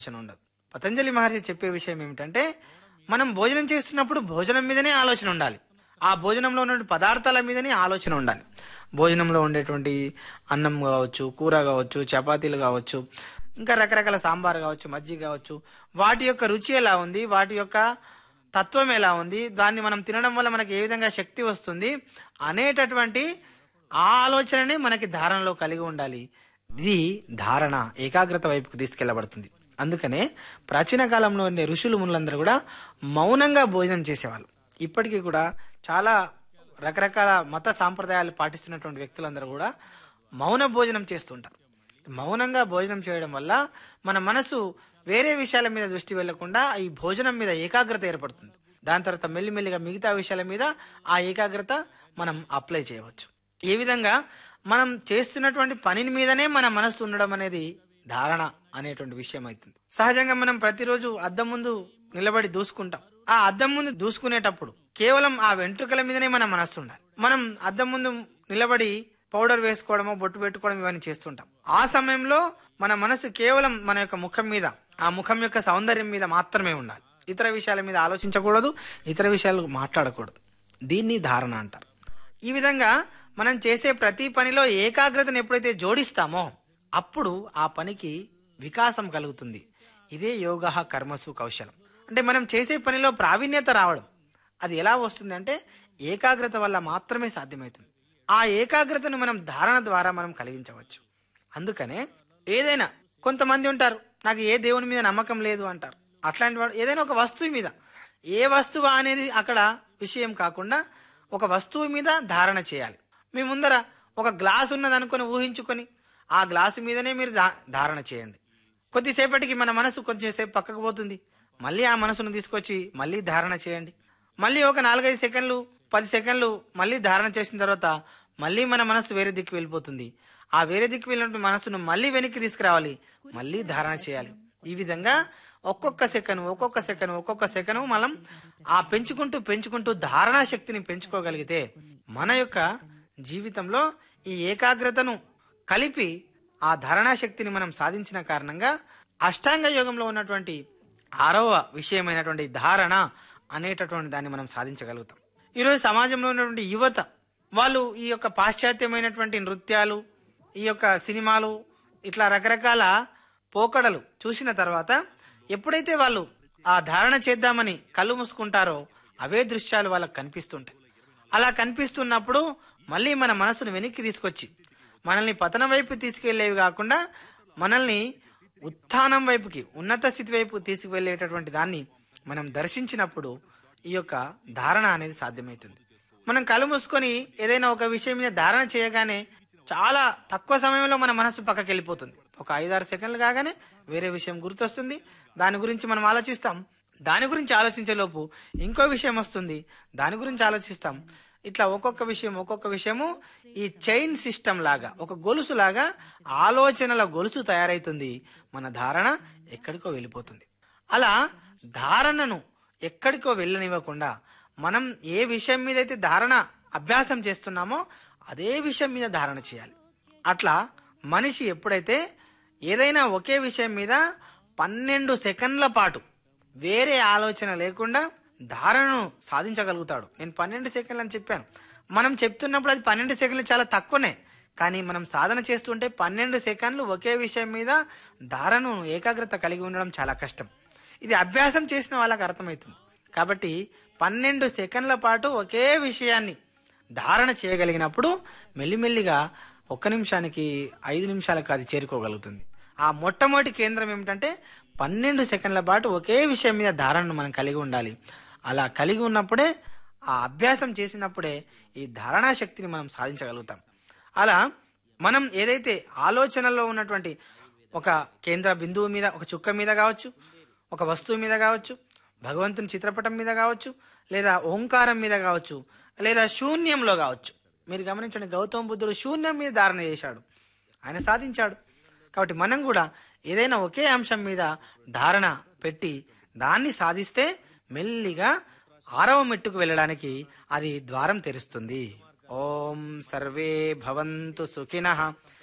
ఆలోచన ఉండదు పతంజలి మహర్షి చెప్పే విషయం ఏమిటంటే మనం భోజనం చేస్తున్నప్పుడు భోజనం మీదనే ఆలోచన ఉండాలి ఆ భోజనంలో ఉన్నటువంటి పదార్థాల మీదనే ఆలోచన ఉండాలి భోజనంలో ఉండేటువంటి అన్నం కావచ్చు కూర కావచ్చు చపాతీలు కావచ్చు ఇంకా రకరకాల సాంబార్ కావచ్చు మజ్జిగ కావచ్చు వాటి యొక్క రుచి ఎలా ఉంది వాటి యొక్క తత్వం ఎలా ఉంది దాన్ని మనం తినడం వల్ల మనకి ఏ విధంగా శక్తి వస్తుంది అనేటటువంటి ఆ ఆలోచననే మనకి ధారణలో కలిగి ఉండాలి ఇది ధారణ ఏకాగ్రత వైపుకు తీసుకెళ్లబడుతుంది అందుకనే ప్రాచీన కాలంలో ఉండే ఋషులు మునులందరూ కూడా మౌనంగా భోజనం చేసేవాళ్ళు ఇప్పటికీ కూడా చాలా రకరకాల మత సాంప్రదాయాలు పాటిస్తున్నటువంటి వ్యక్తులందరూ కూడా మౌన భోజనం చేస్తుంటారు మౌనంగా భోజనం చేయడం వల్ల మన మనసు వేరే విషయాల మీద దృష్టి వెళ్లకుండా ఈ భోజనం మీద ఏకాగ్రత ఏర్పడుతుంది దాని తర్వాత మెల్లిమెల్లిగా మిగతా విషయాల మీద ఆ ఏకాగ్రత మనం అప్లై చేయవచ్చు ఈ విధంగా మనం చేస్తున్నటువంటి పని మీదనే మన మనసు ఉండడం అనేది ధారణ అనేటువంటి విషయం అవుతుంది సహజంగా మనం ప్రతిరోజు అద్దం ముందు నిలబడి దూసుకుంటాం ఆ అద్దం ముందు దూసుకునేటప్పుడు కేవలం ఆ వెంట్రుకల మీదనే మన మనస్సు ఉండాలి మనం అద్దం ముందు నిలబడి పౌడర్ వేసుకోవడమో బొట్టు పెట్టుకోవడం ఇవన్నీ చేస్తుంటాం ఆ సమయంలో మన మనసు కేవలం మన యొక్క ముఖం మీద ఆ ముఖం యొక్క సౌందర్యం మీద మాత్రమే ఉండాలి ఇతర విషయాల మీద ఆలోచించకూడదు ఇతర విషయాలు మాట్లాడకూడదు దీన్ని ధారణ అంటారు ఈ విధంగా మనం చేసే ప్రతి పనిలో ఏకాగ్రతను ఎప్పుడైతే జోడిస్తామో అప్పుడు ఆ పనికి వికాసం కలుగుతుంది ఇదే యోగ కర్మసు కౌశలం అంటే మనం చేసే పనిలో ప్రావీణ్యత రావడం అది ఎలా వస్తుంది అంటే ఏకాగ్రత వల్ల మాత్రమే సాధ్యమవుతుంది ఆ ఏకాగ్రతను మనం ధారణ ద్వారా మనం కలిగించవచ్చు అందుకనే ఏదైనా కొంతమంది ఉంటారు నాకు ఏ దేవుని మీద నమ్మకం లేదు అంటారు అట్లాంటి వాడు ఏదైనా ఒక వస్తువు మీద ఏ వస్తువు అనేది అక్కడ విషయం కాకుండా ఒక వస్తువు మీద ధారణ చేయాలి మీ ముందర ఒక గ్లాస్ ఉన్నది అనుకొని ఊహించుకొని ఆ గ్లాసు మీదనే మీరు ధా- ధారణ చేయండి కొద్దిసేపటికి మన మనసు కొంచెంసేపు పక్కకు పోతుంది మళ్ళీ ఆ మనసును తీసుకొచ్చి మళ్ళీ ధారణ చేయండి మళ్ళీ ఒక నాలుగైదు సెకండ్లు పది సెకండ్లు మళ్ళీ ధారణ చేసిన తర్వాత మళ్ళీ మన మనసు వేరే దిక్కు వెళ్ళిపోతుంది ఆ వేరే దిక్కు వెళ్ళినటువంటి మనసును మళ్ళీ వెనక్కి తీసుకురావాలి మళ్ళీ ధారణ చేయాలి ఈ విధంగా ఒక్కొక్క సెకను ఒక్కొక్క సెకను ఒక్కొక్క సెకను మనం ఆ పెంచుకుంటూ పెంచుకుంటూ ధారణా శక్తిని పెంచుకోగలిగితే మన యొక్క జీవితంలో ఈ ఏకాగ్రతను కలిపి ఆ ధారణా శక్తిని మనం సాధించిన కారణంగా అష్టాంగ యోగంలో ఉన్నటువంటి ఆరవ విషయమైనటువంటి ధారణ అనేటటువంటి దాన్ని మనం సాధించగలుగుతాం ఈరోజు సమాజంలో ఉన్నటువంటి యువత వాళ్ళు ఈ యొక్క పాశ్చాత్యమైనటువంటి నృత్యాలు ఈ యొక్క సినిమాలు ఇట్లా రకరకాల పోకడలు చూసిన తర్వాత ఎప్పుడైతే వాళ్ళు ఆ ధారణ చేద్దామని కళ్ళు మూసుకుంటారో అవే దృశ్యాలు వాళ్ళకి కనిపిస్తుంటాయి అలా కనిపిస్తున్నప్పుడు మళ్ళీ మన మనసును వెనక్కి తీసుకొచ్చి మనల్ని పతనం వైపు తీసుకెళ్లేవి కాకుండా మనల్ని ఉత్థానం వైపుకి ఉన్నత స్థితి వైపు తీసుకువెళ్ళేటటువంటి దాన్ని మనం దర్శించినప్పుడు ఈ యొక్క ధారణ అనేది సాధ్యమవుతుంది మనం కళ్ళు మూసుకొని ఏదైనా ఒక విషయం మీద ధారణ చేయగానే చాలా తక్కువ సమయంలో మన మనసు పక్కకి వెళ్ళిపోతుంది ఒక ఐదారు సెకండ్లు కాగానే వేరే విషయం గుర్తొస్తుంది దాని గురించి మనం ఆలోచిస్తాం దాని గురించి ఆలోచించే లోపు ఇంకో విషయం వస్తుంది దాని గురించి ఆలోచిస్తాం ఇట్లా ఒక్కొక్క విషయం ఒక్కొక్క విషయము ఈ చైన్ సిస్టమ్ లాగా ఒక గొలుసు లాగా ఆలోచనల గొలుసు తయారైతుంది మన ధారణ ఎక్కడికో వెళ్ళిపోతుంది అలా ధారణను ఎక్కడికో వెళ్ళనివ్వకుండా మనం ఏ విషయం మీద అయితే ధారణ అభ్యాసం చేస్తున్నామో అదే విషయం మీద ధారణ చేయాలి అట్లా మనిషి ఎప్పుడైతే ఏదైనా ఒకే విషయం మీద పన్నెండు సెకండ్ల పాటు వేరే ఆలోచన లేకుండా ధారణను సాధించగలుగుతాడు నేను పన్నెండు సెకండ్లు అని చెప్పాను మనం చెప్తున్నప్పుడు అది పన్నెండు సెకండ్లు చాలా తక్కువనే కానీ మనం సాధన చేస్తుంటే పన్నెండు సెకండ్లు ఒకే విషయం మీద ధారణను ఏకాగ్రత కలిగి ఉండడం చాలా కష్టం ఇది అభ్యాసం చేసిన వాళ్ళకి అర్థమవుతుంది కాబట్టి పన్నెండు సెకండ్ల పాటు ఒకే విషయాన్ని ధారణ చేయగలిగినప్పుడు మెల్లిమెల్లిగా ఒక్క నిమిషానికి ఐదు నిమిషాలకు అది చేరుకోగలుగుతుంది ఆ మొట్టమొదటి కేంద్రం ఏమిటంటే పన్నెండు సెకండ్ల పాటు ఒకే విషయం మీద ధారణను మనం కలిగి ఉండాలి అలా కలిగి ఉన్నప్పుడే ఆ అభ్యాసం చేసినప్పుడే ఈ ధారణా శక్తిని మనం సాధించగలుగుతాం అలా మనం ఏదైతే ఆలోచనలో ఉన్నటువంటి ఒక కేంద్ర బిందువు మీద ఒక చుక్క మీద కావచ్చు ఒక వస్తువు మీద కావచ్చు భగవంతుని చిత్రపటం మీద కావచ్చు లేదా ఓంకారం మీద కావచ్చు లేదా శూన్యంలో కావచ్చు మీరు గమనించండి గౌతమ బుద్ధుడు శూన్యం మీద ధారణ చేశాడు ఆయన సాధించాడు కాబట్టి మనం కూడా ఏదైనా ఒకే అంశం మీద ధారణ పెట్టి దాన్ని సాధిస్తే మెల్లిగా ఆరవ మెట్టుకు వెళ్ళడానికి అది ద్వారం తెరుస్తుంది ఓం సర్వే భవంతు సుఖినః